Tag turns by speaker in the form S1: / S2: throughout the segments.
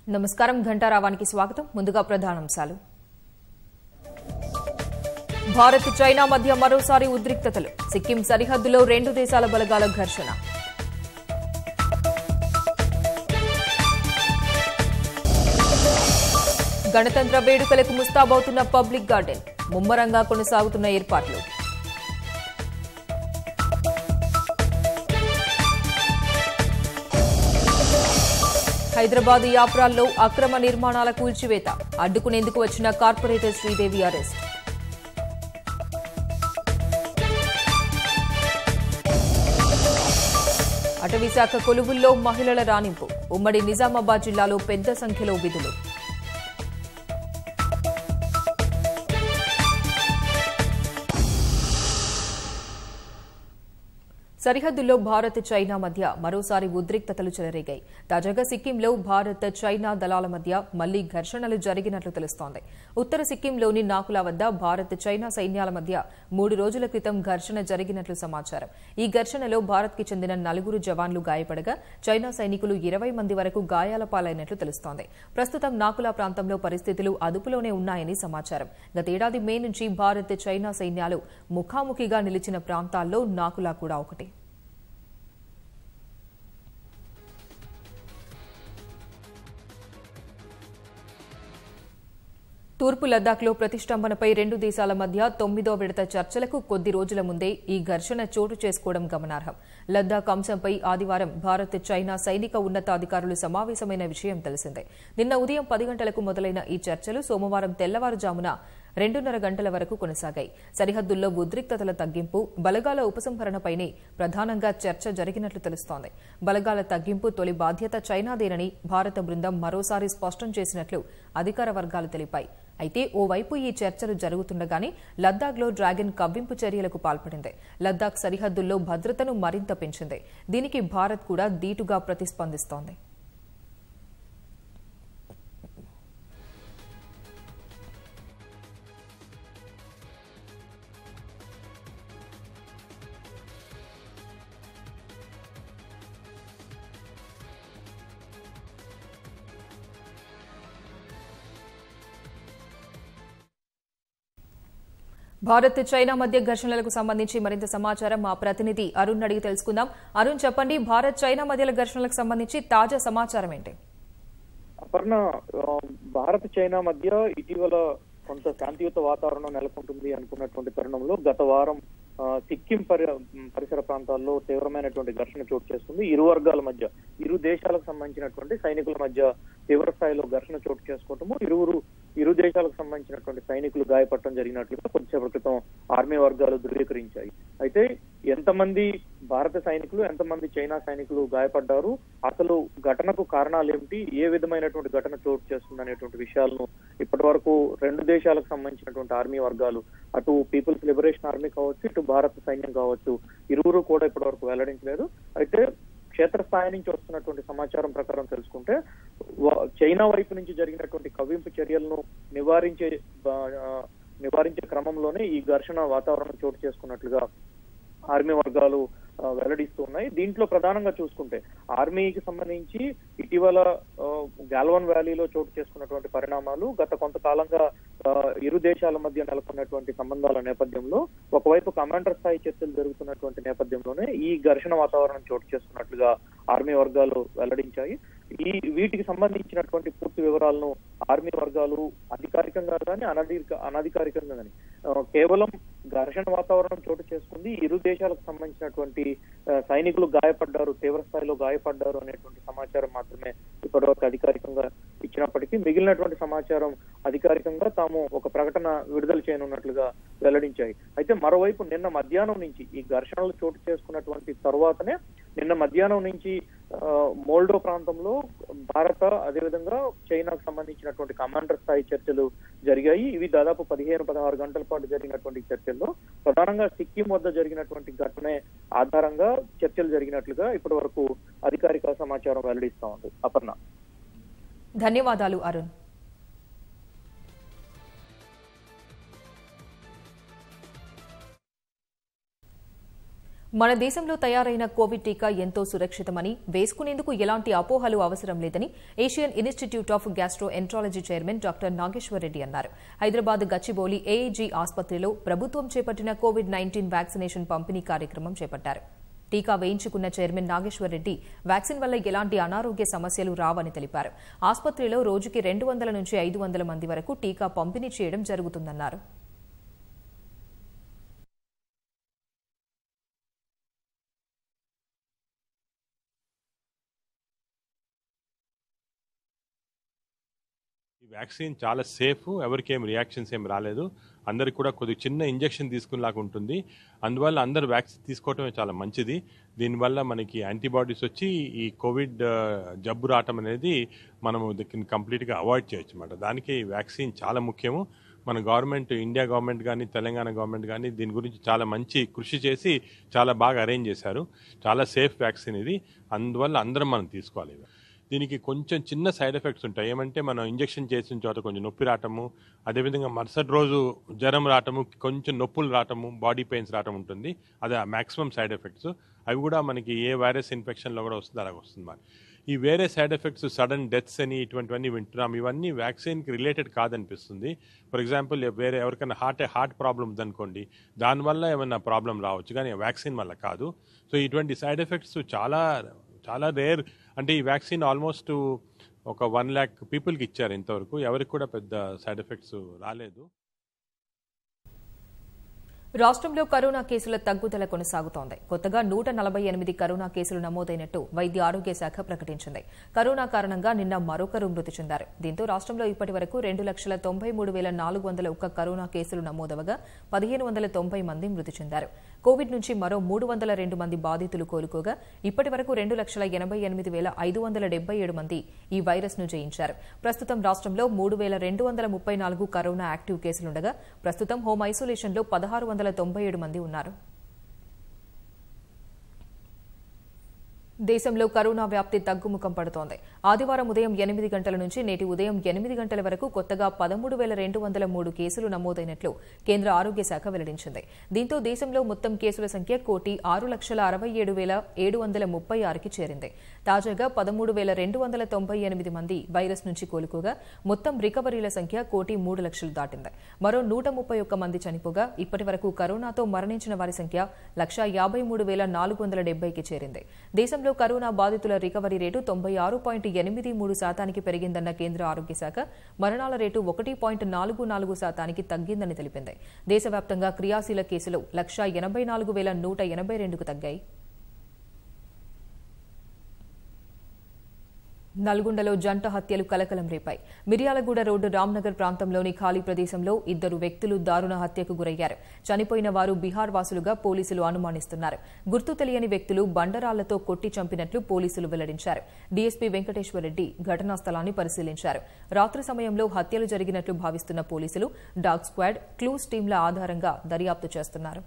S1: నమస్కారం ఘంటారావానికి స్వాగతం ముందుగా ప్రధానాంశాలు భారత్ చైనా మధ్య మరోసారి ఉద్రిక్తతలు సిక్కిం సరిహద్దులో రెండు దేశాల బలగాల ఘర్షణ గణతంత్ర వేడుకలకు ముస్తాబవుతున్న పబ్లిక్ గార్డెన్ ముమ్మరంగా కొనసాగుతున్న ఏర్పాట్లు హైదరాబాద్ యాప్రాల్లో అక్రమ నిర్మాణాల కూల్చివేత అడ్డుకునేందుకు వచ్చిన కార్పొరేటర్ శ్రీదేవి అరెస్ట్ అటవీశాఖ కొలువుల్లో మహిళల రాణింపు ఉమ్మడి నిజామాబాద్ జిల్లాలో పెద్ద సంఖ్యలో విధులు సరిహద్దుల్లో భారత్ చైనా మధ్య మరోసారి ఉద్రిక్తతలు చెలరేగాయి తాజాగా సిక్కింలో భారత్ చైనా దళాల మధ్య మళ్లీ ఘర్షణలు జరిగినట్లు తెలుస్తోంది ఉత్తర సిక్కింలోని నాకులా వద్ద భారత్ చైనా సైన్యాల మధ్య మూడు రోజుల క్రితం ఘర్షణ జరిగినట్లు సమాచారం ఈ ఘర్షణలో భారత్కి చెందిన నలుగురు జవాన్లు గాయపడగా చైనా సైనికులు ఇరవై మంది వరకు గాయాల పాలైనట్లు తెలుస్తోంది ప్రస్తుతం నాకులా ప్రాంతంలో పరిస్థితులు అదుపులోనే ఉన్నాయని సమాచారం గతేడాది మే నుంచి భారత్ చైనా సైన్యాలు ముఖాముఖిగా నిలిచిన ప్రాంతాల్లో నాకులా కూడా ఒకటి తూర్పు లద్దాఖ్లో ప్రతిష్టంభనపై రెండు దేశాల మధ్య తొమ్మిదో విడత చర్చలకు కొద్ది రోజుల ముందే ఈ ఘర్షణ చోటు చేసుకోవడం గమనార్హం లద్దాఖ్ అంశంపై ఆదివారం భారత్ చైనా సైనిక ఉన్నతాధికారులు సమావేశమైన విషయం తెలిసిందే నిన్న ఉదయం పది గంటలకు మొదలైన ఈ చర్చలు సోమవారం తెల్లవారుజామున రెండున్నర గంటల వరకు కొనసాగాయి సరిహద్దుల్లో ఉద్రిక్తతల తగ్గింపు బలగాల ఉపసంహరణపైనే ప్రధానంగా చర్చ జరిగినట్లు తెలుస్తోంది బలగాల తగ్గింపు తొలి బాధ్యత చైనాదేనని భారత బృందం మరోసారి స్పష్టం చేసినట్లు అధికార వర్గాలు తెలిపాయి అయితే ఓవైపు ఈ చర్చలు జరుగుతుండగానే లద్దాఖ్లో డ్రాగన్ కవ్వింపు చర్యలకు పాల్పడింది లద్దాఖ్ సరిహద్దుల్లో భద్రతను మరింత పెంచింది దీనికి భారత్ కూడా ధీటుగా ప్రతిస్పందిస్తోంది భారత్ చైనా మధ్య ఘర్షణలకు సంబంధించి మరింత సమాచారం మా ప్రతినిధి అరుణ్ అడిగి తెలుసుకుందాం అరుణ్ చెప్పండి భారత్ చైనా మధ్యల ఘర్షణలకు సంబంధించి తాజా సమాచారం ఏంటి
S2: అపర్ణ ఆ, భారత్ చైనా మధ్య ఇటీవల కొంత శాంతియుత వాతావరణం నెలకొంటుంది అనుకున్నటువంటి తరుణంలో గత వారం ఆ, సిక్కిం పరి పరిసర ప్రాంతాల్లో తీవ్రమైనటువంటి ఘర్షణ చోటు చేసుకుంది ఇరు వర్గాల మధ్య ఇరు దేశాలకు సంబంధించినటువంటి సైనికుల మధ్య తీవ్ర స్థాయిలో ఘర్షణ చోటు చేసుకోవటము ఇరువురు ఇరు దేశాలకు సంబంధించినటువంటి సైనికులు గాయపడటం జరిగినట్లుగా కొద్దిసేపటి క్రితం ఆర్మీ వర్గాలు ధృవీకరించాయి అయితే ఎంతమంది భారత సైనికులు ఎంతమంది చైనా సైనికులు గాయపడ్డారు అసలు ఘటనకు కారణాలు ఏమిటి ఏ విధమైనటువంటి ఘటన చోటు చేస్తుంది అనేటువంటి విషయాలను ఇప్పటి వరకు రెండు దేశాలకు సంబంధించినటువంటి ఆర్మీ వర్గాలు అటు పీపుల్స్ లిబరేషన్ ఆర్మీ కావచ్చు ఇటు భారత సైన్యం కావచ్చు ఇరువురు కూడా ఇప్పటి వరకు వెల్లడించలేదు అయితే క్షేత్రస్థాయి నుంచి వస్తున్నటువంటి సమాచారం ప్రకారం తెలుసుకుంటే వ- చైనా వైపు నుంచి జరిగినటువంటి కవ్వింపు చర్యలను నివారించే ఆ, నివారించే క్రమంలోనే ఈ ఘర్షణ వాతావరణం చోటు చేసుకున్నట్లుగా ఆర్మీ వర్గాలు ఆ, వెల్లడిస్తూ ఉన్నాయి దీంట్లో ప్రధానంగా చూసుకుంటే ఆర్మీకి సంబంధించి ఇటీవల ఆ, గాల్వన్ వ్యాలీలో చోటు చేసుకున్నటువంటి పరిణామాలు గత కొంతకాలంగా ఆ, ఇరు దేశాల మధ్య నెలకొన్నటువంటి సంబంధాల నేపథ్యంలో ఒకవైపు కమాండర్ స్థాయి చర్చలు జరుగుతున్నటువంటి నేపథ్యంలోనే ఈ ఘర్షణ వాతావరణం చోటు చేసుకున్నట్లుగా ఆర్మీ వర్గాలు వెల్లడించాయి ఈ వీటికి సంబంధించినటువంటి పూర్తి వివరాలను ఆర్మీ వర్గాలు అధికారికంగా కానీ అనధిక అనధికారికంగా కానీ కేవలం ఘర్షణ వాతావరణం చోటు చేసుకుంది ఇరు దేశాలకు సంబంధించినటువంటి ఆ, సైనికులు గాయపడ్డారు తీవ్ర స్థాయిలో గాయపడ్డారు అనేటువంటి సమాచారం మాత్రమే ఇప్పటివరకు అధికారికంగా ఇచ్చినప్పటికీ మిగిలినటువంటి సమాచారం అధికారికంగా తాము ఒక ప్రకటన విడుదల చేయనున్నట్లుగా వెల్లడించాయి అయితే మరోవైపు నిన్న మధ్యాహ్నం నుంచి ఈ ఘర్షణలు చోటు చేసుకున్నటువంటి తర్వాతనే నిన్న మధ్యాహ్నం నుంచి ఆ, మోల్డో ప్రాంతంలో భారత అదేవిధంగా చైనాకు సంబంధించినటువంటి కమాండర్ స్థాయి చర్చలు జరిగాయి ఇవి దాదాపు పదిహేను పదహారు గంటల పాటు జరిగినటువంటి చర్చల్లో ప్రధానంగా సిక్కిం వద్ద జరిగినటువంటి ఘటనే ఆధారంగా చర్చలు జరిగినట్లుగా ఇప్పటి వరకు అధికారిక సమాచారం వెల్లడిస్తా ఉంది అపర్ణ
S1: ధన్యవాదాలు అరుణ్ మన దేశంలో తయారైన కోవిడ్ టీకా ఎంతో సురక్షితమని వేసుకునేందుకు ఎలాంటి అపోహలు అవసరం లేదని Asian institute of gastroenterology chairman doctor Nageshwar Reddy అన్నారు హైదరాబాద్ గచ్చిబౌలి ఏఏజీ ఆసుపత్రిలో ప్రభుత్వం చేపట్టిన కోవిడ్ నైన్టీన్ వ్యాక్సినేషన్ పంపిణీ కార్యక్రమం చేపట్టారు టీకా వేయించుకున్న చైర్మన్ నాగేశ్వర్ రెడ్డి వ్యాక్సిన్ వల్ల ఎలాంటి అనారోగ్య సమస్యలు రావని తెలిపారు ఆసుపత్రిలో రోజుకి రెండు వందల నుంచి ఐదు వందల మంది వరకు టీకా పంపిణీ చేయడం జరుగుతుందన్నారు
S3: ఈ వ్యాక్సిన్ చాలా సేఫ్ ఎవరికి ఏం రియాక్షన్స్ ఏం రాలేదు అందరికి కూడా కొద్దిగా చిన్న ఇంజెక్షన్ తీసుకునేలాగా ఉంటుంది అందువల్ల అందరు వ్యాక్సిన్ తీసుకోవటమే చాలా మంచిది దీనివల్ల మనకి యాంటీబాడీస్ వచ్చి ఈ కోవిడ్ ఆ, జబ్బు రావటం అనేది మనము దీన్ని కంప్లీట్గా అవాయిడ్ చేయొచ్చు అన్నమాట దానికి వ్యాక్సిన్ చాలా ముఖ్యము మన గవర్నమెంట్ ఇండియా గవర్నమెంట్ కానీ తెలంగాణ గవర్నమెంట్ కానీ దీని గురించి చాలా మంచి కృషి చేసి చాలా బాగా అరేంజ్ చేశారు చాలా సేఫ్ వ్యాక్సిన్ ఇది అందువల్ల అందరం మనం తీసుకోవాలి దీనికి కొంచెం చిన్న సైడ్ ఎఫెక్ట్స్ ఉంటాయి ఏమంటే మనం ఇంజెక్షన్ చేసిన తర్వాత కొంచెం నొప్పి రావటము అదేవిధంగా మరుసటి రోజు జ్వరం రావటము కొంచెం నొప్పులు రావటము బాడీ పెయిన్స్ రావటం ఉంటుంది అది మాక్సిమం సైడ్ ఎఫెక్ట్స్ అవి కూడా మనకి ఏ వైరస్ ఇన్ఫెక్షన్లో కూడా వస్తుంది అలాగ వస్తుంది మరి ఈ వేరే సైడ్ ఎఫెక్ట్స్ సడన్ డెత్స్ అని ఇటువంటివన్నీ వింటున్నాం ఇవన్నీ వ్యాక్సిన్కి రిలేటెడ్ కాదనిపిస్తుంది ఫర్ ఎగ్జాంపుల్ వేరే ఎవరికైనా హార్ట్ హార్ట్ ప్రాబ్లం ఉందనుకోండి దానివల్ల ఏమైనా ప్రాబ్లం రావచ్చు కానీ వ్యాక్సిన్ వల్ల కాదు సో ఇటువంటి సైడ్ ఎఫెక్ట్స్ చాలా చాలా రేర్ అంటే ఈ వ్యాక్సిన్ ఆల్మోస్ట్ ఒక వన్ ల్యాక్ పీపుల్కి ఇచ్చారు ఇంతవరకు ఎవరికి కూడా పెద్ద సైడ్ ఎఫెక్ట్స్ రాలేదు
S1: రాష్ట్రంలో కరోనా కేసుల తగ్గుదల కొనసాగుతోంది కొత్తగా నూట నలభై ఎనిమిది కరోనా కేసులు నమోదైనట్టు వైద్య ఆరోగ్య శాఖ ప్రకటించింది కరోనా కారణంగా నిన్న మరొకరు మృతి చెందారు దీంతో రాష్ట్రంలో ఇప్పటి వరకు రెండు లక్షల తొంభై మూడు వేల నాలుగు వందల ఒక్క కరోనా కేసులు నమోదవగా పదిహేను వందల తొంభై మంది మృతి చెందారు కోవిడ్ నుంచి మరో మూడు వందల రెండు మంది బాధితులు కోలుకోగా ఇప్పటి వరకు రెండు లక్షల ఎనభై ఎనిమిది వేల ఐదు వందల డెబ్బై ఏడు మంది ఈ వైరస్ ను జయించారు ప్రస్తుతం రాష్ట్రంలో మూడు వేల రెండు వందల ముప్పై నాలుగు కరోనా యాక్టివ్ కేసులుండగా ప్రస్తుతం హోం ఐసోలేషన్లో పదహారు వందల తొంభై ఏడు మంది ఉన్నారు దేశంలో కరోనా వ్యాప్తి తగ్గుముఖం పడుతోంది ఆదివారం ఉదయం ఎనిమిది గంటల నుంచి నేటి ఉదయం ఎనిమిది గంటల వరకు కొత్తగా పదమూడు వేల రెండు వందల మూడు కేసులు నమోదైనట్లు కేంద్ర ఆరోగ్య శాఖ వెల్లడించింది దీంతో దేశంలో మొత్తం కేసుల సంఖ్య కోటి ఆరు లక్షల అరవై ఏడు వేల ఏడు వందల ముప్పై ఆరుకి చేరింది తాజాగా పదమూడు వేల రెండు వందల తొంభై ఎనిమిది మంది వైరస్ నుంచి కోలుకోగా మొత్తం రికవరీల సంఖ్య కోటి మూడు లక్షలు దాటింది మరో నూట ముప్పై ఒక్క మంది చనిపోగా ఇప్పటి వరకు కరోనాతో మరణించిన వారి సంఖ్య లక్షా యాభై మూడు వేల నాలుగు వందల డెబ్బైకి చేరింది దేశంలో కరోనా బాధితుల రికవరీ రేటు తొంభై ఆరు పాయింట్ ఎనిమిది మూడు శాతానికి పెరిగిందన్న కేంద్ర ఆరోగ్య శాఖ మరణాల రేటు ఒకటి పాయింట్ నాలుగు నాలుగు శాతానికి తగ్గిందని తెలిపింది దేశవ్యాప్తంగా క్రియాశీల కేసులు లక్షా ఎనభై నాలుగు వేల నూట ఎనభై రెండుకు తగ్గాయి నల్గొండలో జంట హత్యలు కలకలం రేపాయి మిర్యాలగూడ రోడ్డు రామ్నగర్ ప్రాంతంలోని ఖాళీ ప్రదేశంలో ఇద్దరు వ్యక్తులు దారుణ హత్యకు గురయ్యారు చనిపోయిన వారు బీహార్ వాసులుగా పోలీసులు అనుమానిస్తున్నారు గుర్తు తెలియని వ్యక్తులు బండరాళ్లతో కొట్టి చంపినట్లు పోలీసులు వెల్లడించారు డీఎస్పీ వెంకటేశ్వరరెడ్డి ఘటనా స్థలాన్ని పరిశీలించారు రాత్రి సమయంలో హత్యలు జరిగినట్లు భావిస్తున్న పోలీసులు డాగ్ స్క్వాడ్ క్లూస్ టీంల ఆధారంగా దర్యాప్తు చేస్తున్నారు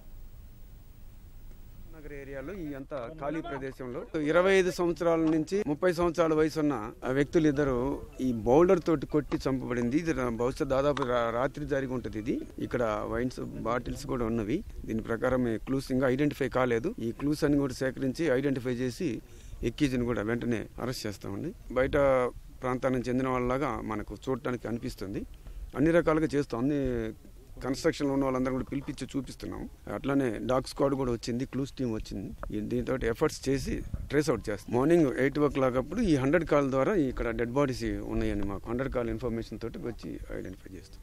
S4: నగర్ ఏరియాలో ఈ అంత ఖాళీ ప్రదేశంలో ఇరవై ఐదు సంవత్సరాల నుంచి ముప్పై సంవత్సరాల వయసున్న ఆ వ్యక్తులు ఇద్దరు ఈ బౌల్డర్ తోటి కొట్టి చంపబడింది ఇది రా- బహుశా దాదాపు రా- రాత్రి జరిగి ఉంటుంది ఇది ఇక్కడ వైన్స్ బాటిల్స్ కూడా ఉన్నవి దీని ప్రకారం క్లూస్ ఇంకా ఐడెంటిఫై కాలేదు ఈ క్లూస్ అని కూడా సేకరించి ఐడెంటిఫై చేసి ఎక్కీజీని కూడా వెంటనే అరెస్ట్ చేస్తామండి బయట ప్రాంతానికి చెందిన వాళ్ళలాగా మనకు చూడటానికి అనిపిస్తుంది అన్ని రకాలుగా చేస్తాం అన్ని కన్స్ట్రక్షన్ లో ఉన్న వాళ్ళందరూ కూడా పిలిపించి చూపిస్తున్నాం అట్లానే డాగ్ స్క్వాడ్ కూడా వచ్చింది క్లూస్ టీమ్ వచ్చింది ఈ- దీంతో ఎఫర్ట్స్ చేసి ట్రేస్ అవుట్ చేస్తాం మార్నింగ్ ఎయిట్ ఓ క్లాక్ అప్పుడు ఈ హండ్రెడ్ కాల్ ద్వారా ఇక్కడ డెడ్ బాడీస్ ఉన్నాయని మాకు హండ్రెడ్ కాల్ ఇన్ఫర్మేషన్ తోటి వచ్చి ఐడెంటిఫై చేస్తాం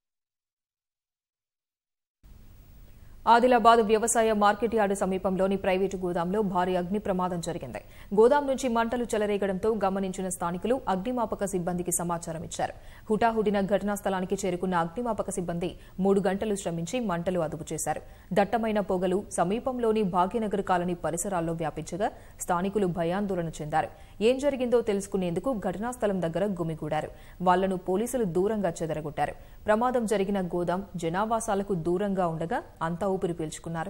S1: ఆదిలాబాద్ వ్యవసాయ మార్కెట్ యార్డు సమీపంలోని ప్రైవేటు గోదాంలో భారీ అగ్ని ప్రమాదం జరిగింది గోదాం నుంచి మంటలు చెలరేగడంతో గమనించిన స్థానికులు అగ్నిమాపక సిబ్బందికి సమాచారం ఇచ్చారు హుటాహుటిన ఘటనా స్థలానికి చేరుకున్న అగ్నిమాపక సిబ్బంది మూడు గంటలు శ్రమించి మంటలు అదుపు చేశారు దట్టమైన పొగలు సమీపంలోని భాగ్యనగర్ కాలనీ పరిసరాల్లో వ్యాపించగా స్థానికులు భయాందోళన చెందారు ఏం జరిగిందో తెలుసుకునేందుకు ఘటనా స్థలం దగ్గర గుమిగూడారు వాళ్లను పోలీసులు దూరంగా చెదరగొట్టారు ప్రమాదం జరిగిన గోదాం జనావాసాలకు దూరంగా ఉండగా అంతా ఊపిరి పీల్చుకున్నారు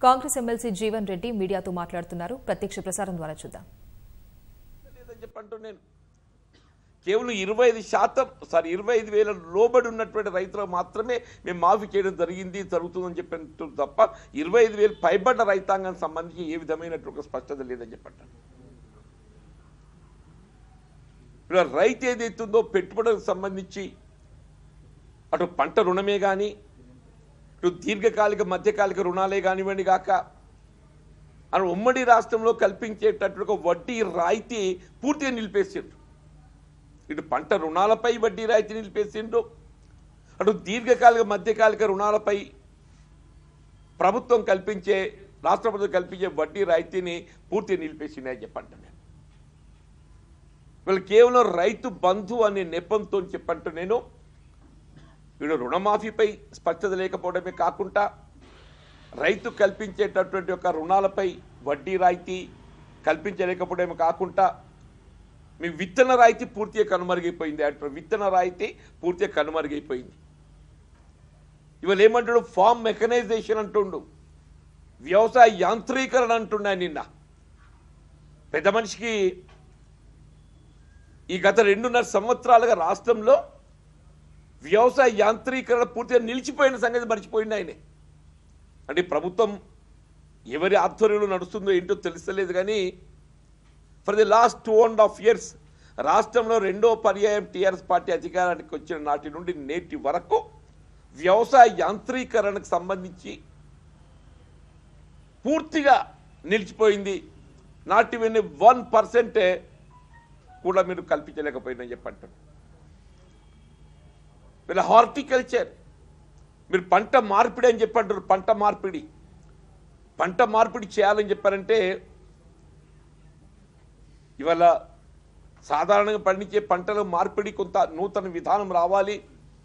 S1: కాంగ్రెస్ ఎమ్మెల్సీ జీవన్ రెడ్డి మీడియాతో మాట్లాడుతున్నారు ప్రత్యక్ష ప్రసారం ద్వారా చూద్దాం
S5: లేదని చెప్పంటూ నేను కేవలం ఇరవై ఐదు శాతం సారీ ఇరవై ఐదు వేల లోబడి ఉన్నటువంటి రైతులకు మాత్రమే మేము మాఫీ చేయడం జరిగింది జరుగుతుందని చెప్పినట్టు తప్ప ఇరవై ఐదు వేలు పైబడ్డ రైతాంగానికి సంబంధించి ఏ విధమైనటువంటి స్పష్టత లేదని చెప్పంటాను ఇప్పుడు రైతు ఏదైతుందో పెట్టుబడులకు సంబంధించి అటు పంట రుణమే కానీ ఇటు దీర్ఘకాలిక మధ్యకాలిక రుణాలే కానివ్వండి కాక అని ఉమ్మడి రాష్ట్రంలో కల్పించేటట్లు ఒక వడ్డీ రాయితీ పూర్తిగా నిలిపేసిండ్రు ఇటు పంట రుణాలపై వడ్డీ రాయితీ నిలిపేసిండ్రు అటు దీర్ఘకాలిక మధ్యకాలిక రుణాలపై ప్రభుత్వం కల్పించే రాష్ట్ర ప్రభుత్వం కల్పించే వడ్డీ రాయితీని పూర్తిగా నిలిపేసిందని చెప్పంట నేను వీళ్ళు కేవలం రైతు బంధు అనే నెపంతో చెప్పంటూ నేను వీడు రుణమాఫీపై స్పష్టత లేకపోవడమే కాకుండా రైతు కల్పించేటటువంటి ఒక రుణాలపై వడ్డీ రాయితీ కల్పించలేకపోవడమే కాకుండా మీ విత్తన రాయితీ పూర్తిగా కనుమరుగైపోయింది అంటారు విత్తన రాయితీ పూర్తిగా కనుమరుగైపోయింది ఇవాళ ఏమంటాడు ఫామ్ మెకనైజేషన్ అంటుండు వ్యవసాయ యాంత్రీకరణ అంటున్నా నిన్న పెద్ద మనిషికి ఈ గత రెండున్నర సంవత్సరాలుగా రాష్ట్రంలో వ్యవసాయ యాంత్రీకరణ పూర్తిగా నిలిచిపోయిన సంగతి మర్చిపోయింది ఆయనే అంటే ప్రభుత్వం ఎవరి ఆధ్వర్యంలో నడుస్తుందో ఏంటో తెలుస్తలేదు కానీ for the last two and half years రాష్ట్రంలో రెండో పర్యాయం టీఆర్ఎస్ పార్టీ అధికారానికి వచ్చిన నాటి నుండి నేటి వరకు వ్యవసాయ యాంత్రీకరణకు సంబంధించి పూర్తిగా నిలిచిపోయింది నాట్ ఈవెన్ వన్ పర్సెంటే కూడా మీరు కల్పించలేకపోయిందని చెప్పంటారు వీళ్ళ హార్టికల్చర్ మీరు పంట మార్పిడి అని చెప్పంటారు పంట మార్పిడి పంట మార్పిడి చేయాలని చెప్పారంటే ఇవాళ సాధారణంగా పండించే పంటల మార్పిడి కొంత నూతన విధానం రావాలి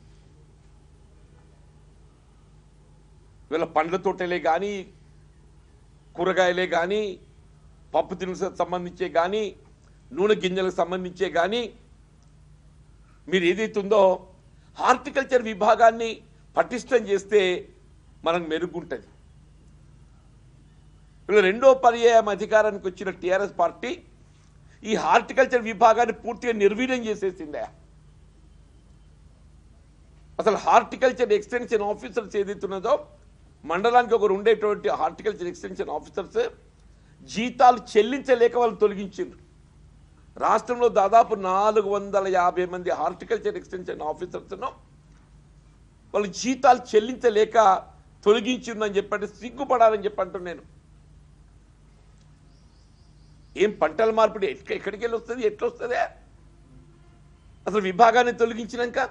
S5: ఇవాళ పండ్ల తోటలే కానీ కూరగాయలే కానీ పప్పు దినుసులకు సంబంధించే కానీ నూనె గింజలకు సంబంధించే కానీ మీరు ఏదైతే ఉందో హార్టికల్చర్ విభాగాన్ని పటిష్టం చేస్తే మనకు మెరుగుంటుంది వీళ్ళు రెండో పర్యాయం అధికారానికి వచ్చిన టీఆర్ఎస్ పార్టీ ఈ హార్టికల్చర్ విభాగాన్ని పూర్తిగా నిర్వీర్యం చేసేసిందే అసలు హార్టికల్చర్ ఎక్స్టెన్షన్ ఆఫీసర్స్ ఏదైతున్నదో మండలానికి ఒకరు ఉండేటువంటి హార్టికల్చర్ ఎక్స్టెన్షన్ ఆఫీసర్స్ జీతాలు చెల్లించలేక వాళ్ళు తొలగించిండ్రు రాష్ట్రంలో దాదాపు నాలుగు వందల యాభై మంది హార్టికల్చర్ ఎక్స్టెన్షన్ ఆఫీసర్స్ను వాళ్ళు జీతాలు చెల్లించలేక తొలగించిందని చెప్పండి సిగ్గుపడాలని చెప్పంటున్నాను నేను ఏం పంటల మార్పిడి ఎక్క- ఎక్కడికి వెళ్ళి వస్తుంది ఎట్లా వస్తుంది అసలు విభాగాన్ని తొలగించినాక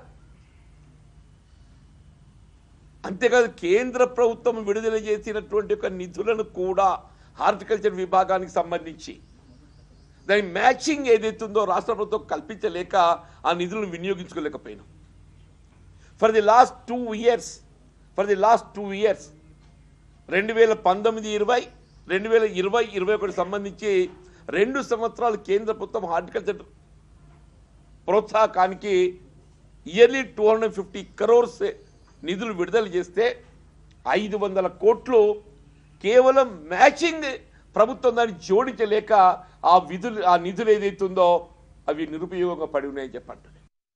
S5: అంతేకాదు కేంద్ర ప్రభుత్వం విడుదల చేసినటువంటి ఒక నిధులను కూడా హార్టికల్చర్ విభాగానికి సంబంధించి దాని మ్యాచింగ్ ఏదైతుందో రాష్ట్ర ప్రభుత్వం కల్పించలేక ఆ నిధులను వినియోగించుకోలేకపోయినాం for the last two years for the last two years రెండు వేల పంతొమ్మిది ఇరవై రెండు వేల ఇరవై ఇరవై ఒకటి సంబంధించి రెండు సంవత్సరాలు కేంద్ర ప్రభుత్వం హార్టికల్చర్ ప్రోత్సాహకానికి yearly two hundred fifty crores నిధులు విడుదల చేస్తే ఐదు వందల కోట్లు కేవలం మ్యాచింగ్ ప్రభుత్వం దాన్ని జోడించలేక ఆ విధులు ఆ నిధులు ఏదైతుందో అవి నిరుపయోగంగా పడి ఉన్నాయని చెప్పండి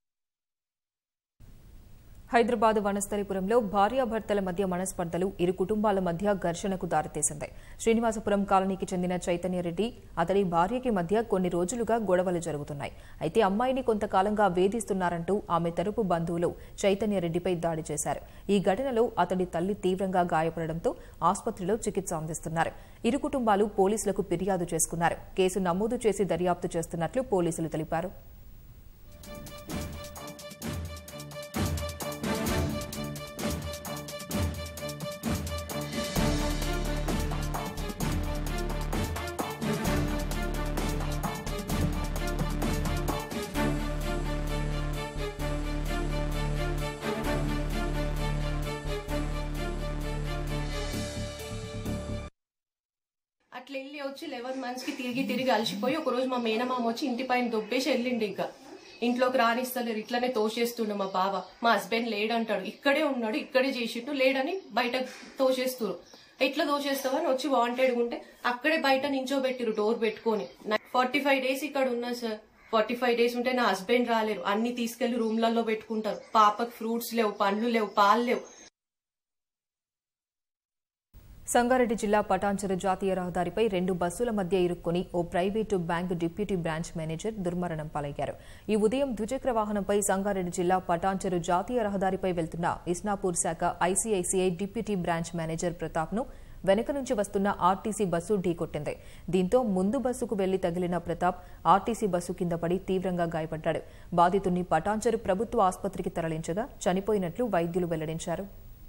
S1: హైదరాబాద్ వనస్థలిపురంలో భార్యాభర్తల మధ్య మనస్పర్ధలు ఇరు కుటుంబాల మధ్య ఘర్షణకు దారితీసింది శ్రీనివాసపురం కాలనీకి చెందిన చైతన్యరెడ్డి అతడి భార్యకి మధ్య కొన్ని రోజులుగా గొడవలు జరుగుతున్నాయి అయితే అమ్మాయిని కొంతకాలంగా వేధిస్తున్నారంటూ ఆమె తరపు బంధువులు చైతన్యరెడ్డిపై దాడి చేశారు ఈ ఘటనలో అతడి తల్లి తీవ్రంగా గాయపడడంతో ఆసుపత్రిలో చికిత్స అందిస్తున్నారు ఇరు కుటుంబాలు పోలీసులకు ఫిర్యాదు చేసుకున్నారు కేసు నమోదు చేసి దర్యాప్తు చేస్తున్నట్లు పోలీసులు తెలిపారు
S6: అట్లా వెళ్ళి వచ్చి లెవెన్ మంత్స్ కి తిరిగి తిరిగి అలసిపోయి ఒక రోజు మా మేనమామ వచ్చి ఇంటి పైన దొబ్బేసి వెళ్ళిండు ఇంకా ఇంట్లోకి రానిస్తలేరు ఇట్లనే తోసేస్తుండు మా బావ మా హస్బెండ్ లేడంటాడు ఇక్కడే ఉన్నాడు ఇక్కడే చేసిండు లేడని బయట తోసేస్తురు ఎట్లా దోషేస్తావా అని వచ్చి వాంటెడ్ ఉంటే అక్కడే బయట నించోబెట్టిరు డోర్ పెట్టుకొని ఫార్టీ ఫైవ్ డేస్ ఇక్కడ ఉన్నా సార్ ఫార్టీ ఫైవ్ డేస్ ఉంటే నా హస్బెండ్ రాలేరు అన్ని తీసుకెళ్లి రూమ్లలో పెట్టుకుంటారు పాపకు ఫ్రూట్స్ లేవు పండ్లు లేవు పాలు లేవు
S1: సంగారెడ్డి జిల్లా పటాన్చెరు జాతీయ రహదారిపై రెండు బస్సుల మధ్య ఇరుక్కొని ఓ private bank deputy branch manager దుర్మరణం పాలయ్యారు ఈ ఉదయం ద్విచక్ర వాహనంపై సంగారెడ్డి జిల్లా పటాన్చెరు జాతీయ రహదారిపై వెళ్తున్న ఇస్నాపూర్ శాఖ ఐసీఐసీఐ డిప్యూటీ బ్రాంచ్ మేనేజర్ ప్రతాప్ను వెనక నుంచి వస్తున్న ఆర్టీసీ బస్సు ఢీకొట్టింది దీంతో ముందు బస్సుకు వెళ్లి తగిలిన ప్రతాప్ ఆర్టీసీ బస్సు కింద పడి తీవ్రంగా గాయపడ్డాడు బాధితుడిని పటాన్చెరు ప్రభుత్వ ఆసుపత్రికి తరలించగా చనిపోయినట్లు వైద్యులు వెల్లడించారు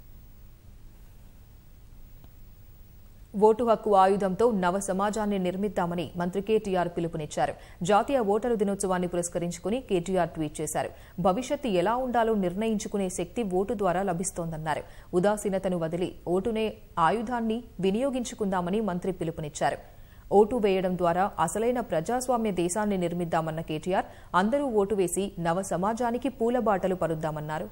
S1: ఓటు హక్కు ఆయుధంతో నవ సమాజాన్ని నిర్మిద్దామని మంత్రి కేటీఆర్ పిలుపునిచ్చారు జాతీయ ఓటరు దినోత్సవాన్ని పురస్కరించుకుని కేటీఆర్ ట్వీట్ చేశారు భవిష్యత్తు ఎలా ఉండాలో నిర్ణయించుకునే శక్తి ఓటు ద్వారా లభిస్తోందన్నారు ఉదాసీనతను వదిలి ఓటునే ఆయుధాన్ని వినియోగించుకుందామని మంత్రి పిలుపునిచ్చారు ఓటు వేయడం ద్వారా అసలైన ప్రజాస్వామ్య దేశాన్ని నిర్మిద్దామన్న కేటీఆర్ అందరూ ఓటు వేసి నవ సమాజానికి పూలబాటలు పరుద్దామన్నారు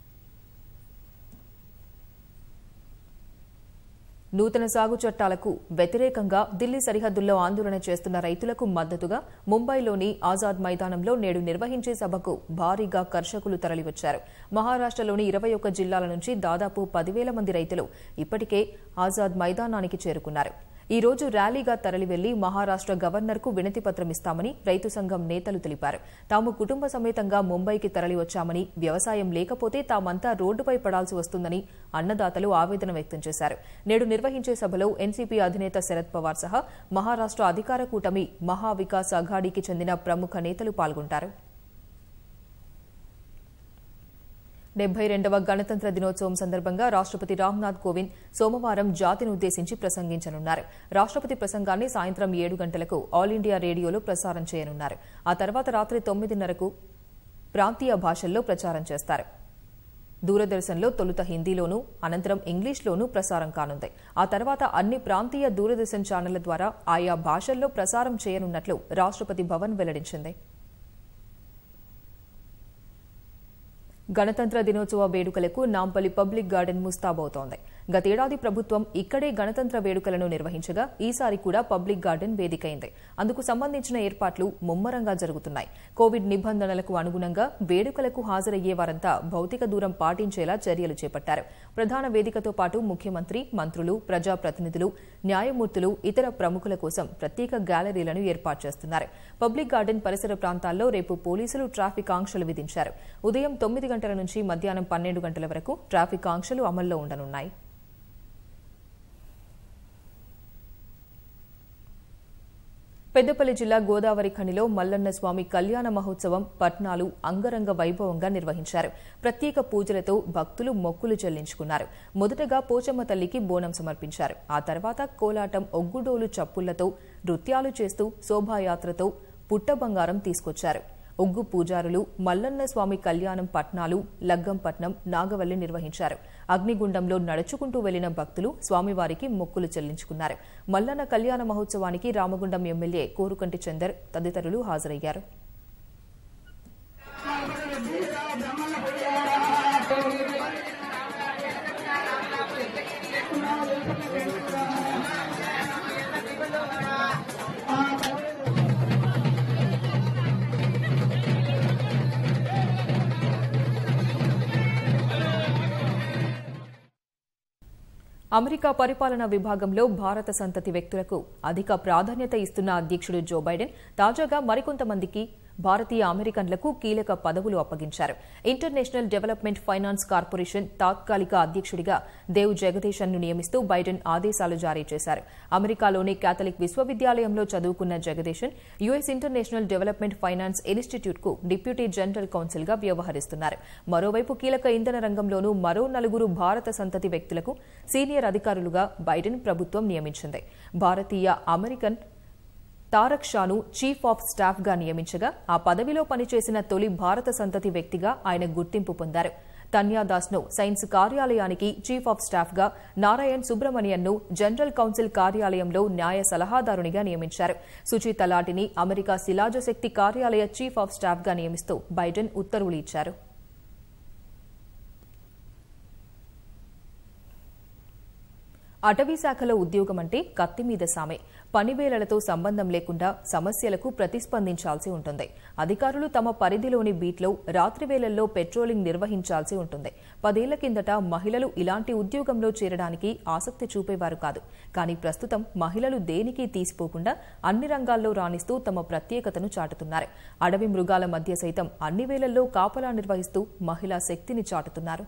S1: నూతన సాగు చట్టాలకు వ్యతిరేకంగా ఢిల్లీ సరిహద్దుల్లో ఆందోళన చేస్తున్న రైతులకు మద్దతుగా ముంబైలోని ఆజాద్ మైదానంలో నేడు నిర్వహించే సభకు భారీగా కర్షకులు తరలివచ్చారు మహారాష్టలోని ఇరవై ఒక్క జిల్లాల నుంచి దాదాపు పదివేల మంది రైతులు ఇప్పటికే ఆజాద్ మైదానానికి చేరుకున్నారు ఈ రోజు ర్యాలీగా తరలి వెళ్లి మహారాష్ట గవర్నర్కు వినతి పత్రం ఇస్తామని రైతు సంఘం నేతలు తెలిపారు తాము కుటుంబ సమేతంగా ముంబైకి తరలి వచ్చామని వ్యవసాయం లేకపోతే తామంతా రోడ్డుపై పడాల్సి వస్తుందని అన్నదాతలు ఆవేదన వ్యక్తం చేశారు నేడు నిర్వహించే సభలో ఎన్సీపీ అధినేత శరద్ పవార్ సహా మహారాష్ట అధికార కూటమి మహా వికాస్ అఘాడీకి చెందిన ప్రముఖ నేతలు పాల్గొంటారు డెబ్బై రెండవ గణతంత్ర దినోత్సవం సందర్భంగా రాష్ట్రపతి రామ్నాథ్ కోవింద్ సోమవారం జాతిని ఉద్దేశించి ప్రసంగించనున్నారు రాష్ట్రపతి ప్రసంగాన్ని సాయంత్రం ఏడు గంటలకు ఆల్ ఇండియా రేడియోలో ప్రసారం చేయనున్నారు ఆ తర్వాత రాత్రి తొమ్మిదిన్నరకు ప్రాంతీయ భాషల్లో ప్రచారం చేస్తారు దూరదర్శన్లో తొలుత హిందీలోనూ అనంతరం ఇంగ్లీష్లోనూ ప్రసారం కానుంది ఆ తర్వాత అన్ని ప్రాంతీయ దూరదర్శన్ ఛానళ్ల ద్వారా ఆయా భాషల్లో ప్రసారం చేయనున్నట్లు రాష్ట్రపతి భవన్ వెల్లడించింది గణతంత్ర దినోత్సవ వేడుకలకు నాంపల్లి పబ్లిక్ గార్డెన్ ముస్తాబవుతోంది గతేడాది ప్రభుత్వం ఇక్కడే గణతంత్ర వేడుకలను నిర్వహించగా ఈసారి కూడా పబ్లిక్ గార్డెన్ వేదికైంది అందుకు సంబంధించిన ఏర్పాట్లు ముమ్మరంగా జరుగుతున్నాయి కోవిడ్ నిబంధనలకు అనుగుణంగా వేడుకలకు హాజరయ్యే వారంతా భౌతిక దూరం పాటించేలా చర్యలు చేపట్టారు ప్రధాన వేదికతో పాటు ముఖ్యమంత్రి మంత్రులు ప్రజాప్రతినిధులు న్యాయమూర్తులు ఇతర ప్రముఖుల కోసం ప్రత్యేక గ్యాలరీలను ఏర్పాటు చేస్తున్నారు పబ్లిక్ గార్డెన్ పరిసర ప్రాంతాల్లో రేపు పోలీసులు ట్రాఫిక్ ఆంక్షలు విధించారు ఉదయం తొమ్మిది గంటల నుంచి మధ్యాహ్నం పన్నెండు గంటల వరకు ట్రాఫిక్ ఆంక్షలు అమల్లో ఉండనున్నాయి పెద్దపల్లి జిల్లా గోదావరి ఖనిలో మల్లన్న స్వామి కళ్యాణ మహోత్సవం పట్నాలు అంగరంగ వైభవంగా నిర్వహించారు ప్రత్యేక పూజలతో భక్తులు మొక్కులు చెల్లించుకున్నారు మొదటగా పోచమ్మ తల్లికి బోనం సమర్పించారు ఆ తర్వాత కోలాటం ఒగ్గుడోలు చప్పుళ్లతో నృత్యాలు చేస్తూ శోభాయాత్రతో పుట్ట బంగారం తీసుకొచ్చారు ఒగ్గు పూజారులు మల్లన్న స్వామి కళ్యాణం పట్నాలు లగ్గంపట్నం నాగవల్లి నిర్వహించారు అగ్నిగుండంలో నడుచుకుంటూ వెళ్లిన భక్తులు స్వామివారికి మొక్కులు చెల్లించుకున్నారు మల్లన్న కళ్యాణ మహోత్సవానికి రామగుండం ఎమ్మెల్యే కోరుకంటి చందర్ తదితరులు హాజరయ్యారు అమెరికా పరిపాలనా విభాగంలో భారత సంతతి వ్యక్తులకు అధిక ప్రాధాన్యత ఇస్తున్న అధ్యక్షుడు జో బైడెన్ తాజాగా మరికొంతమందికి భారతీయ అమెరికన్లకు కీలక పదవులు అప్పగించారు ఇంటర్నేషనల్ డెవలప్మెంట్ ఫైనాన్స్ కార్పొరేషన్ తాత్కాలిక అధ్యక్షుడిగా దేవ్ జగదీశన్ ను నియమిస్తూ బైడెన్ ఆదేశాలు జారీ చేశారు అమెరికాలోని కేథలిక్ విశ్వవిద్యాలయంలో చదువుకున్న Jagadeesan US international development finance institute కు డిప్యూటీ జనరల్ కౌన్సిల్ గా వ్యవహరిస్తున్నారు మరోవైపు కీలక ఇంధన రంగంలోనూ మరో నలుగురు భారత సంతతి వ్యక్తులకు సీనియర్ అధికారులుగా బైడెన్ ప్రభుత్వం నియమించింది భారతీయ అమెరికన్ తారక్ షాను చీఫ్ ఆఫ్ స్టాఫ్ గా నియమించగా ఆ పదవిలో పనిచేసిన తొలి భారత సంతతి వ్యక్తిగా ఆయన గుర్తింపు పొందారు తన్యాదాస్ ను సైన్స్ కార్యాలయానికి చీఫ్ ఆఫ్ స్టాఫ్ గా నారాయణ్ సుబ్రమణియన్ ను జనరల్ కౌన్సిల్ కార్యాలయంలో న్యాయ సలహాదారునిగా నియమించారు సుచి తలాటిని అమెరికా శిలాజశక్తి కార్యాలయ చీఫ్ ఆఫ్ స్టాఫ్ గా నియమిస్తూ బైడెన్ ఉత్తర్వులు ఇచ్చారు అటవీ శాఖలో ఉద్యోగం అంటే కత్తి మీద సామే పనివేళలతో సంబంధం లేకుండా సమస్యలకు ప్రతిస్పందించాల్సి ఉంటుంది అధికారులు తమ పరిధిలోని బీట్లో రాత్రి వేళల్లో పెట్రోలింగ్ నిర్వహించాల్సి ఉంటుంది పదేళ్ల కిందట మహిళలు ఇలాంటి ఉద్యోగంలో చేరడానికి ఆసక్తి చూపేవారు కాదు కానీ ప్రస్తుతం మహిళలు దేనికి తీసిపోకుండా అన్ని రంగాల్లో రాణిస్తూ తమ ప్రత్యేకతను చాటుతున్నారు అడవి మృగాల మధ్య సైతం అన్ని వేళల్లో కాపలా నిర్వహిస్తూ మహిళా శక్తిని చాటుతున్నారు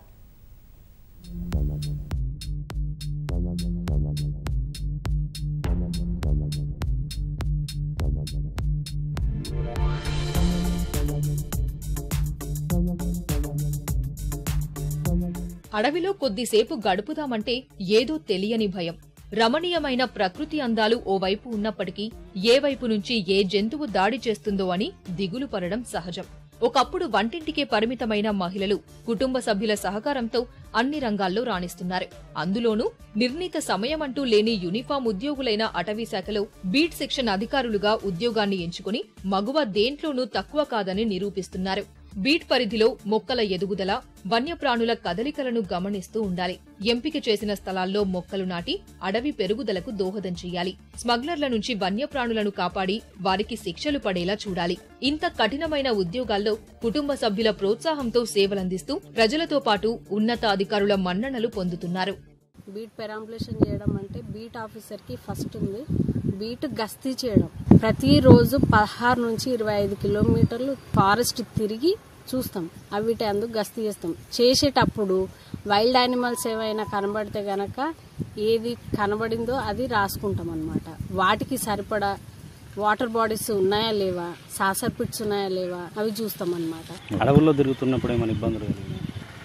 S1: అడవిలో కొద్దిసేపు గడుపుదామంటే ఏదో తెలియని భయం రమణీయమైన ప్రకృతి అందాలు ఓవైపు ఉన్నప్పటికీ ఏ వైపు నుంచి ఏ జంతువు దాడి చేస్తుందో అని దిగులు పడడం సహజం ఒకప్పుడు వంటింటికే పరిమితమైన మహిళలు కుటుంబ సభ్యుల సహకారంతో అన్ని రంగాల్లో రాణిస్తున్నారు అందులోనూ నిర్ణీత సమయమంటూ లేని యూనిఫామ్ ఉద్యోగులైన అటవీ శాఖలో బీట్ సెక్షన్ అధికారులుగా ఉద్యోగాన్ని ఎంచుకుని మగువ దేంట్లోనూ తక్కువ కాదని నిరూపిస్తున్నారు బీట్ పరిధిలో మొక్కల ఎదుగుదల వన్యప్రాణుల కదలికలను గమనిస్తూ ఉండాలి ఎంపిక చేసిన స్థలాల్లో మొక్కలు నాటి అడవి పెరుగుదలకు దోహదం చేయాలి స్మగ్లర్ల నుంచి వన్యప్రాణులను కాపాడి వారికి శిక్షలు పడేలా చూడాలి ఇంత కఠినమైన ఉద్యోగాల్లో కుటుంబ సభ్యుల ప్రోత్సాహంతో సేవలందిస్తూ ప్రజలతో పాటు ఉన్నతాధికారుల మన్ననలు పొందుతున్నారు
S7: బీట్ పెరాంబులేషన్ చేయడం అంటే బీట్ ఆఫీసర్కి ఫస్ట్ ఉంది బీట్ గస్తీ చేయడం ప్రతిరోజు పదహారు నుంచి ఇరవై ఐదు కిలోమీటర్లు ఫారెస్ట్ తిరిగి చూస్తాం అవిటి అందుకు గస్తీ చేస్తాం చేసేటప్పుడు వైల్డ్ యానిమల్స్ ఏమైనా కనబడితే గనక ఏది కనబడిందో అది రాసుకుంటాం అనమాట వాటికి సరిపడా వాటర్ బాడీస్ ఉన్నాయా లేవా సాసర్ పిట్స్ ఉన్నాయా లేవా అవి చూస్తాం అనమాట
S8: అడవుల్లో తిరుగుతున్నప్పుడు ఏమైనా ఇబ్బందులు కలిగినాయా?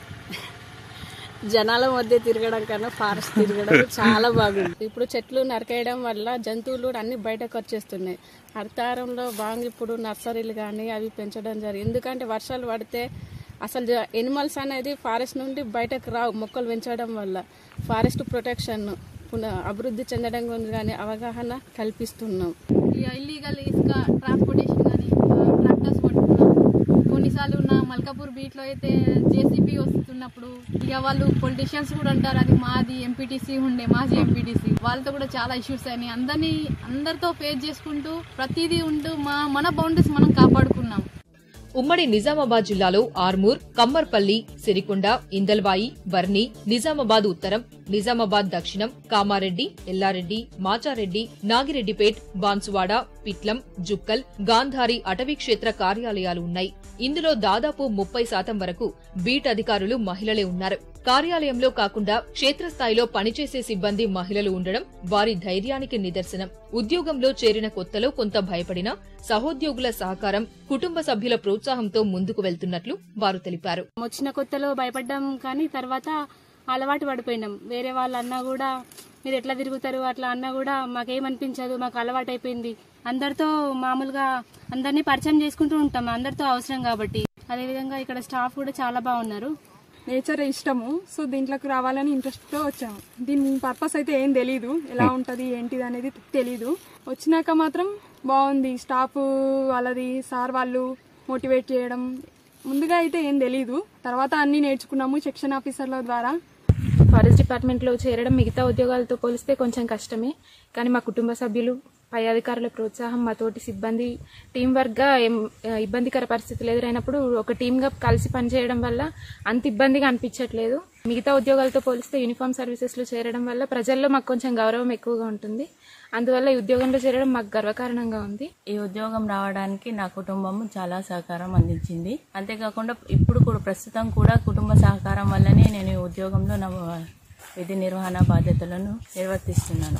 S7: జనాల మధ్య తిరగడం కన్నా ఫారెస్ట్ తిరగడం చాలా బాగుంది
S9: ఇప్పుడు చెట్లు నరికేయడం వల్ల జంతువులు అన్ని బయటకు వచ్చేస్తున్నాయి హరితారంలో బాగా ఇప్పుడు నర్సరీలు కానీ అవి పెంచడం జరిగింది ఎందుకంటే వర్షాలు పడితే అసలు ఎనిమల్స్ అనేది ఫారెస్ట్ నుండి బయటకు రావు మొక్కలు పెంచడం వల్ల ఫారెస్ట్ ప్రొటెక్షన్ పునః అభివృద్ధి చెందడం గురించి కానీ అవగాహన కల్పిస్తున్నాం
S10: ఇల్లీగల్ ఇసుక ట్రాన్స్పోర్టేషన్ కానీ ట్రాక్టర్స్ పట్టుకున్నాం కొన్నిసార్లు నా మల్కాపూర్ బీట్లో అయితే జేసీబీ వస్తున్నప్పుడు ఇక వాళ్ళు పొలిటీషియన్స్ కూడా అంటారు అది మాది ఎంపీటీసీ ఉండే మాజీ ఎంపీటీసీ వాళ్ళతో కూడా చాలా ఇష్యూస్ అయినాయి అందరినీ అందరితో ఫేస్ చేసుకుంటూ ప్రతిదీ ఉంటూ మా మన బౌండరీస్ మనం కాపాడుకున్నాం
S1: ఉమ్మడి నిజామాబాద్ జిల్లాలో ఆర్మూర్ కమ్మర్పల్లి సిరికొండ ఇందల్వాయి వర్ని నిజామాబాద్ ఉత్తరం నిజామాబాద్ దక్షిణం కామారెడ్డి ఎల్లారెడ్డి మాచారెడ్డి నాగిరెడ్డిపేట్ బాన్సువాడ పిట్లం జుక్కల్ గాంధారి అటవీ క్షేత్ర కార్యాలయాలు ఉన్నాయి ఇందులో దాదాపు ముప్పై శాతం వరకు బీట్ అధికారులు మహిళలే ఉన్నారు కార్యాలయంలో కాకుండా క్షేత్రస్థాయిలో పనిచేసే సిబ్బంది మహిళలు ఉండడం వారి ధైర్యానికి నిదర్శనం ఉద్యోగంలో చేరిన కొత్తలో కొంత భయపడినా సహోద్యోగుల సహకారం కుటుంబ సభ్యుల ప్రోత్సాహంతో ముందుకు వెళ్తున్నట్లు వారు తెలిపారు
S9: వచ్చిన కొత్తలో భయపడ్డాం కానీ తర్వాత అలవాటు పడిపోయినాం వేరే వాళ్ళు అన్నా కూడా మీరు ఎట్లా తిరుగుతారు అట్లా అన్నా కూడా మాకేమనిపించదు మాకు అలవాటు అయిపోయింది అందరితో మామూలుగా అందరినీ పరిచయం చేసుకుంటూ ఉంటాం అందరితో అవసరం కాబట్టి అదేవిధంగా ఇక్కడ స్టాఫ్ కూడా చాలా బాగున్నారు
S11: నేచర్ ఇష్టము సో దీంట్లోకి రావాలని ఇంట్రెస్ట్తో వచ్చాము దీని పర్పస్ అయితే ఏం తెలీదు ఎలా ఉంటుంది ఏంటిది అనేది తెలీదు వచ్చినాక మాత్రం బాగుంది స్టాఫ్ వాళ్ళది సార్ వాళ్ళు మోటివేట్ చేయడం ముందుగా అయితే ఏం తెలీదు తర్వాత అన్నీ నేర్చుకున్నాము సెక్షన్ ఆఫీసర్ల ద్వారా
S12: ఫారెస్ట్ డిపార్ట్మెంట్లో చేరడం మిగతా ఉద్యోగాలతో పోలిస్తే కొంచెం కష్టమే కానీ మా కుటుంబ సభ్యులు పై అధికారుల ప్రోత్సాహం మా తోటి సిబ్బంది టీం వర్క్గా ఏం ఇబ్బందికర పరిస్థితులు ఎదురైనప్పుడు ఒక టీంగా కలిసి పనిచేయడం వల్ల అంత ఇబ్బందిగా అనిపించట్లేదు మిగతా ఉద్యోగాలతో పోలిస్తే యూనిఫామ్ సర్వీసెస్లో చేరడం వల్ల ప్రజల్లో మాకు కొంచెం గౌరవం ఎక్కువగా ఉంటుంది అందువల్ల ఈ ఉద్యోగంలో చేరడం మాకు గర్వకారణంగా ఉంది
S13: ఈ ఉద్యోగం రావడానికి నా కుటుంబం చాలా సహకారం అందించింది అంతేకాకుండా ఇప్పుడు కూడా ప్రస్తుతం కూడా కుటుంబ సహకారం వల్లనే నేను ఈ ఉద్యోగంలో నా విధి నిర్వహణ బాధ్యతలను నిర్వర్తిస్తున్నాను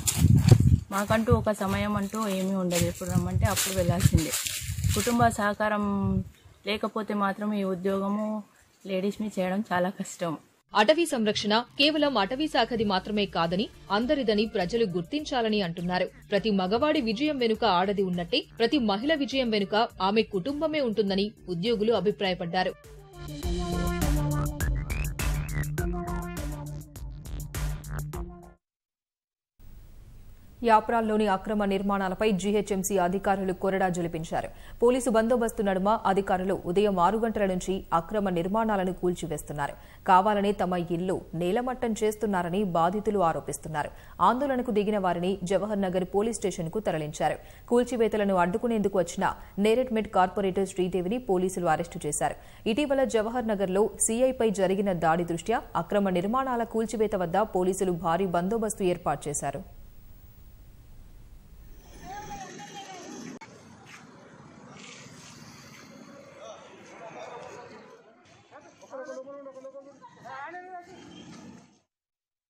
S13: మాకంటూ ఒక సమయం అంటూ ఏమీ ఉండదు ఎప్పుడు రమ్మంటే అప్పుడు వెళ్ళాల్సిందే కుటుంబ సహకారం లేకపోతే మాత్రం ఈ ఉద్యోగము లేడీస్ని చేయడం చాలా కష్టం
S1: అటవీ సంరక్షణ కేవలం అటవీ శాఖది మాత్రమే కాదని అందరిదని ప్రజలు గుర్తించాలని అంటున్నారు ప్రతి మగవాడి విజయం వెనుక ఆడది ఉన్నట్టే ప్రతి మహిళ విజయం వెనుక ఆమె కుటుంబమే ఉంటుందని ఉద్యోగులు అభిప్రాయపడ్డారు యాప్రాల్లోని అక్రమ నిర్మాణాలపై జీహెచ్ఎంసీ అధికారులు కొరడా జలిపించారు పోలీసు బందోబస్తు నడుమ అధికారులు ఉదయం ఆరు గంటల నుంచి అక్రమ నిర్మాణాలను కూల్చివేస్తున్నారు కావాలని తమ ఇల్లు నేలమట్టం చేస్తున్నారని బాధితులు ఆరోపిస్తున్నారు ఆందోళనకు దిగిన వారిని జవహర్ నగర్ పోలీస్ స్టేషన్కు తరలించారు కూల్చివేతలను అడ్డుకునేందుకు వచ్చిన నేరెడ్ మెడ్ కార్పొరేటర్ శ్రీదేవిని పోలీసులు అరెస్టు చేశారు ఇటీవల జవహర్ నగర్లో సీఐపై జరిగిన దాడి దృష్ట్యా అక్రమ నిర్మాణాల కూల్చివేత వద్ద పోలీసులు భారీ బందోబస్తు ఏర్పాటు చేశారు